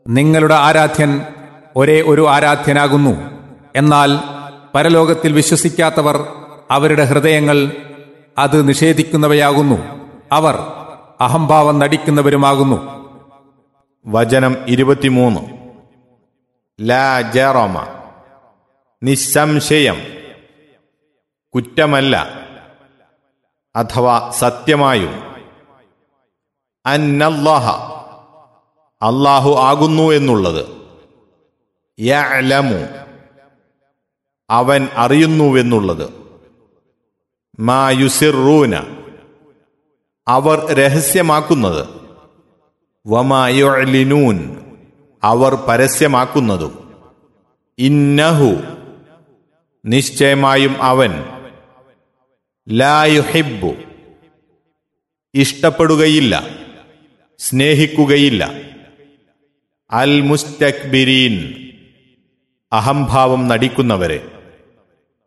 നിങ്ങളുടെ ആരാധ്യൻ ഒരേ ഒരു ആരാധ്യനാകുന്നു എന്നാൽ പരലോകത്തിൽ വിശ്വസിക്കാത്തവർ അവരുടെ ഹൃദയങ്ങൾ അത് നിഷേധിക്കുന്നവയാകുന്നു അവർ അഹംഭാവം നടിക്കുന്നവരുമാകുന്നു വചനം ഇരുപത്തിമൂന്ന് ലാ ജറമ നിസ്സംശയം കുറ്റമല്ല അഥവാ സത്യമായും അന്നല്ലാഹ അള്ളാഹു ആകുന്നു എന്നുള്ളത് യഅലമു അവൻ അറിയുന്നുവെന്നുള്ളത് മാ യുസിറൂന അവർ രഹസ്യമാക്കുന്നത് വമായുലിനൂൻ അവർ പരസ്യമാക്കുന്നതും ഇന്നഹു നിശ്ചയമായും അവൻ ലായുഹിബു ഇഷ്ടപ്പെടുകയില്ല സ്നേഹിക്കുകയില്ല അൽ മുസ്തക്ബിരീൻ അഹംഭാവം നടിക്കുന്നവരെ